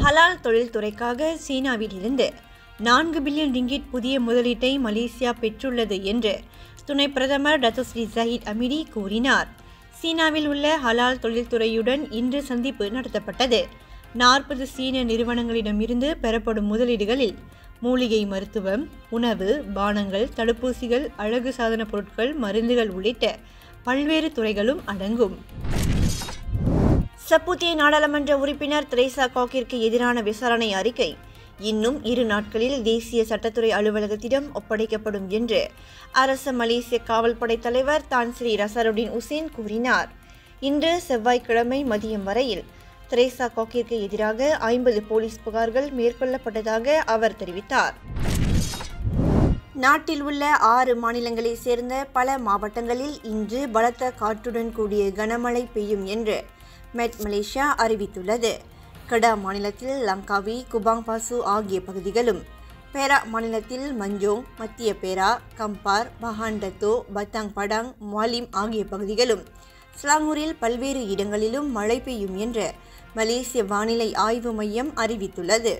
ஹலால் தொழில்துறைக்காக சீனாவில் இருந்து நான்கு பில்லியன் ரிங்கிட் புதிய முதலீட்டை மலேசியா பெற்றுள்ளது என்று துணை பிரதமர் டத்தோஸ்ரீ ஜஹீத் அமிடி கூறினார் சீனாவில் உள்ள ஹலால் தொழில்துறையுடன் இன்று சந்திப்பு நடத்தப்பட்டது நாற்பது சீன நிறுவனங்களிடமிருந்து பெறப்படும் முதலீடுகளில் மூலிகை மருத்துவம் உணவு பானங்கள் தடுப்பூசிகள் அழகு சாதன பொருட்கள் மருந்துகள் உள்ளிட்ட பல்வேறு துறைகளும் அடங்கும் சப்புத்திய நாடாளுமன்ற உறுப்பினர் திரேசா காக்கிற்கு எதிரான விசாரணை அறிக்கை இன்னும் இரு நாட்களில் தேசிய சட்டத்துறை அலுவலகத்திடம் ஒப்படைக்கப்படும் என்று அரச மலேசிய காவல்படை தலைவர் தான் ஸ்ரீ ரசருடின் உசேன் கூறினார் இன்று செவ்வாய்க்கிழமை மதியம் வரையில் திரேசா காக்கிற்கு எதிராக ஐம்பது போலீஸ் புகார்கள் மேற்கொள்ளப்பட்டதாக அவர் தெரிவித்தார் நாட்டில் உள்ள ஆறு மாநிலங்களைச் சேர்ந்த பல மாவட்டங்களில் இன்று பலத்த காற்றுடன் கூடிய கனமழை பெய்யும் என்று மெட் மலேசியா அறிவித்துள்ளது கடா மாநிலத்தில் லங்காவி குபாங் பாசு ஆகிய பகுதிகளும் பேரா மாநிலத்தில் மஞ்சோங் மத்திய பேரா கம்பார் பஹாண்டத்தோ பத்தாங் படாங் மாலிம் ஆகிய பகுதிகளும் ஸ்லாங்கூரில் பல்வேறு இடங்களிலும் மழை பெய்யும் என்று மலேசிய வானிலை ஆய்வு மையம் அறிவித்துள்ளது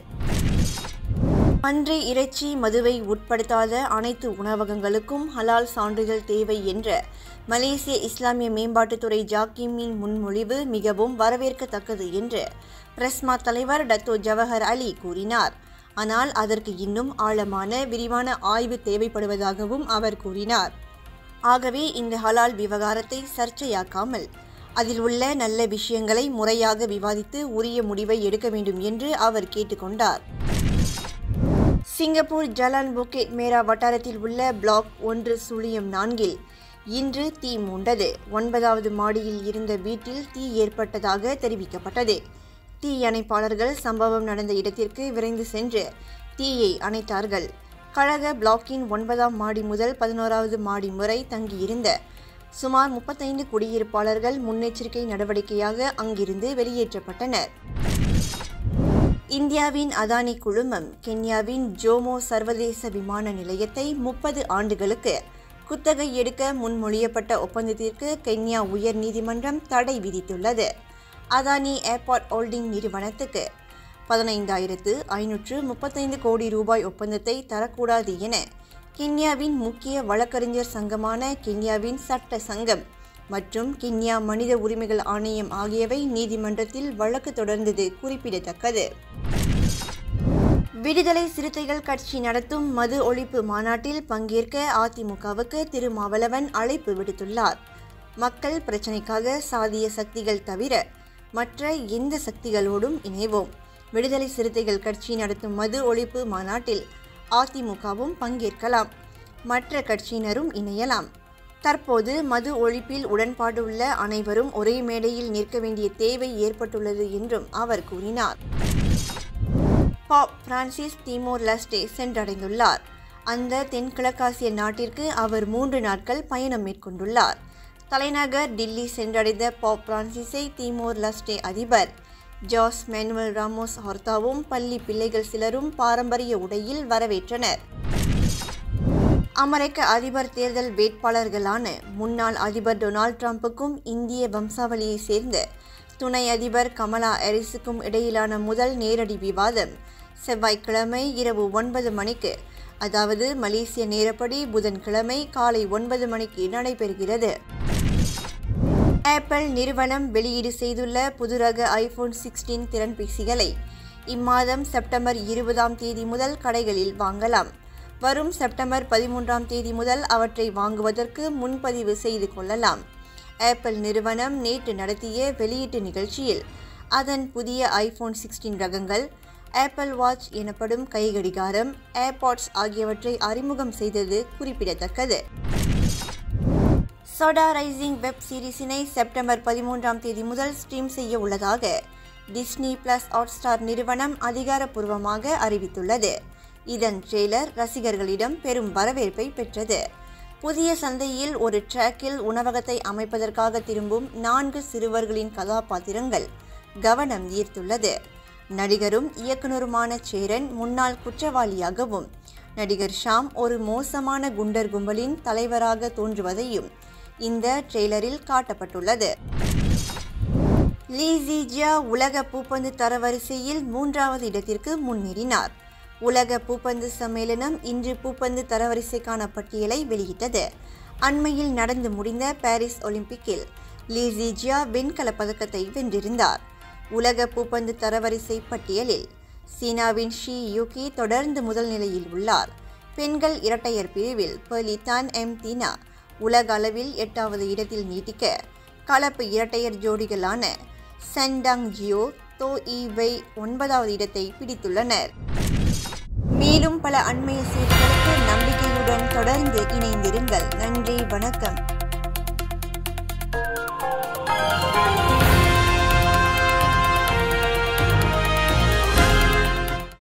பன்றி இறைச்சி மதுவை உட்படுத்தாத அனைத்து உணவகங்களுக்கும் ஹலால் சான்றிதழ் தேவை என்ற மலேசிய இஸ்லாமிய மேம்பாட்டுத்துறை ஜாக்கிமின் முன்மொழிவு மிகவும் வரவேற்கத்தக்கது என்று பிரஸ்மா தலைவர் டத்தோ ஜவஹர் அலி கூறினார் ஆனால் அதற்கு இன்னும் ஆழமான விரிவான ஆய்வு தேவைப்படுவதாகவும் அவர் கூறினார் ஆகவே இந்த ஹலால் விவகாரத்தை சர்ச்சையாக்காமல் அதில் உள்ள நல்ல விஷயங்களை முறையாக விவாதித்து உரிய முடிவை எடுக்க வேண்டும் என்று அவர் கேட்டுக்கொண்டார் சிங்கப்பூர் ஜலான் புக்கெட் மேரா வட்டாரத்தில் உள்ள பிளாக் ஒன்று சுழியம் நான்கில் இன்று தீ மூண்டது ஒன்பதாவது மாடியில் இருந்த வீட்டில் தீ ஏற்பட்டதாக தெரிவிக்கப்பட்டது தீ அணைப்பாளர்கள் சம்பவம் நடந்த இடத்திற்கு விரைந்து சென்று தீயை அணைத்தார்கள் கழக பிளாக்கின் ஒன்பதாம் மாடி முதல் பதினோராவது மாடி முறை தங்கியிருந்த சுமார் முப்பத்தைந்து குடியிருப்பாளர்கள் முன்னெச்சரிக்கை நடவடிக்கையாக அங்கிருந்து வெளியேற்றப்பட்டனர் இந்தியாவின் அதானி குழுமம் கென்யாவின் ஜோமோ சர்வதேச விமான நிலையத்தை முப்பது ஆண்டுகளுக்கு குத்தகை எடுக்க முன்மொழியப்பட்ட ஒப்பந்தத்திற்கு கென்யா உயர் நீதிமன்றம் தடை விதித்துள்ளது அதானி ஏர்போர்ட் ஹோல்டிங் நிறுவனத்துக்கு பதினைந்தாயிரத்து ஐநூற்று முப்பத்தைந்து கோடி ரூபாய் ஒப்பந்தத்தை தரக்கூடாது என கென்யாவின் முக்கிய வழக்கறிஞர் சங்கமான கென்யாவின் சட்ட சங்கம் மற்றும் கென்யா மனித உரிமைகள் ஆணையம் ஆகியவை நீதிமன்றத்தில் வழக்கு தொடர்ந்தது குறிப்பிடத்தக்கது விடுதலை சிறுத்தைகள் கட்சி நடத்தும் மது ஒழிப்பு மாநாட்டில் பங்கேற்க அதிமுகவுக்கு திருமாவளவன் அழைப்பு விடுத்துள்ளார் மக்கள் பிரச்சினைக்காக சாதிய சக்திகள் தவிர மற்ற எந்த சக்திகளோடும் இணைவோம் விடுதலை சிறுத்தைகள் கட்சி நடத்தும் மது ஒழிப்பு மாநாட்டில் அதிமுகவும் பங்கேற்கலாம் மற்ற கட்சியினரும் இணையலாம் தற்போது மது ஒழிப்பில் உடன்பாடுள்ள அனைவரும் ஒரே மேடையில் நிற்க வேண்டிய தேவை ஏற்பட்டுள்ளது என்றும் அவர் கூறினார் பாப் பிரான்சிஸ் திமோர் லெஸ்டே சென்றடைந்துள்ளார் அந்த தென்கிழக்காசிய நாட்டிற்கு அவர் மூன்று நாட்கள் பயணம் மேற்கொண்டுள்ளார் தலைநகர் டில்லி சென்றடைந்த பாப் பிரான்சிஸை திமோர் லெஸ்டே அதிபர் ஜாஸ் மேனுவல் ராமோஸ் ஹொர்தாவும் பள்ளி பிள்ளைகள் சிலரும் பாரம்பரிய உடையில் வரவேற்றனர் அமெரிக்க அதிபர் தேர்தல் வேட்பாளர்களான முன்னாள் அதிபர் டொனால்ட் ட்ரம்புக்கும் இந்திய வம்சாவளியை சேர்ந்த துணை அதிபர் கமலா ஹாரிஸுக்கும் இடையிலான முதல் நேரடி விவாதம் செவ்வாய்க்கிழமை இரவு ஒன்பது மணிக்கு அதாவது மலேசிய நேரப்படி புதன்கிழமை காலை ஒன்பது மணிக்கு நடைபெறுகிறது ஆப்பிள் நிறுவனம் வெளியீடு செய்துள்ள புதுரக ஐபோன் சிக்ஸ்டீன் திறன்பேசிகளை இம்மாதம் செப்டம்பர் இருபதாம் தேதி முதல் கடைகளில் வாங்கலாம் வரும் செப்டம்பர் பதிமூன்றாம் தேதி முதல் அவற்றை வாங்குவதற்கு முன்பதிவு செய்து கொள்ளலாம் ஆப்பிள் நிறுவனம் நேற்று நடத்திய வெளியீட்டு நிகழ்ச்சியில் அதன் புதிய ஐபோன் சிக்ஸ்டீன் ரகங்கள் ஆப்பிள் வாட்ச் எனப்படும் கைகடிகாரம் ஏர்பாட்ஸ் ஆகியவற்றை அறிமுகம் செய்தது குறிப்பிடத்தக்கது சோடா ரைசிங் வெப் சீரிஸினை செப்டம்பர் பதிமூன்றாம் தேதி முதல் ஸ்ட்ரீம் செய்ய உள்ளதாக டிஸ்னி பிளஸ் ஹாட்ஸ்டார் நிறுவனம் அதிகாரப்பூர்வமாக அறிவித்துள்ளது இதன் ட்ரெய்லர் ரசிகர்களிடம் பெரும் வரவேற்பை பெற்றது புதிய சந்தையில் ஒரு ட்ராக்கில் உணவகத்தை அமைப்பதற்காக திரும்பும் நான்கு சிறுவர்களின் கதாபாத்திரங்கள் கவனம் ஈர்த்துள்ளது நடிகரும் இயக்குனருமான சேரன் முன்னாள் குற்றவாளியாகவும் நடிகர் ஷாம் ஒரு மோசமான குண்டர் கும்பலின் தலைவராக தோன்றுவதையும் இந்த ட்ரெய்லரில் காட்டப்பட்டுள்ளது லீ ஜிஜியா உலக பூப்பந்து தரவரிசையில் மூன்றாவது இடத்திற்கு முன்னேறினார் உலக பூப்பந்து சம்மேளனம் இன்று பூப்பந்து தரவரிசைக்கான பட்டியலை வெளியிட்டது அண்மையில் நடந்து முடிந்த பாரிஸ் ஒலிம்பிக்கில் லீ ஜிஜியா வெண்கலப் பதக்கத்தை வென்றிருந்தார் உலக பூப்பந்து தரவரிசை பட்டியலில் சீனாவின் ஷி யூகி தொடர்ந்து முதல் நிலையில் உள்ளார் பெண்கள் இரட்டையர் பிரிவில் பெலிதான் எம் தீனா உலக அளவில் எட்டாவது இடத்தில் நீட்டிக்க கலப்பு இரட்டையர் ஜோடிகளான சென்டாங் ஜியோ தோ ஈவை ஒன்பதாவது இடத்தை பிடித்துள்ளனர் மேலும் பல அண்மைய செய்திகளுக்கு நம்பிக்கையுடன் தொடர்ந்து இணைந்திருங்கள் நன்றி வணக்கம்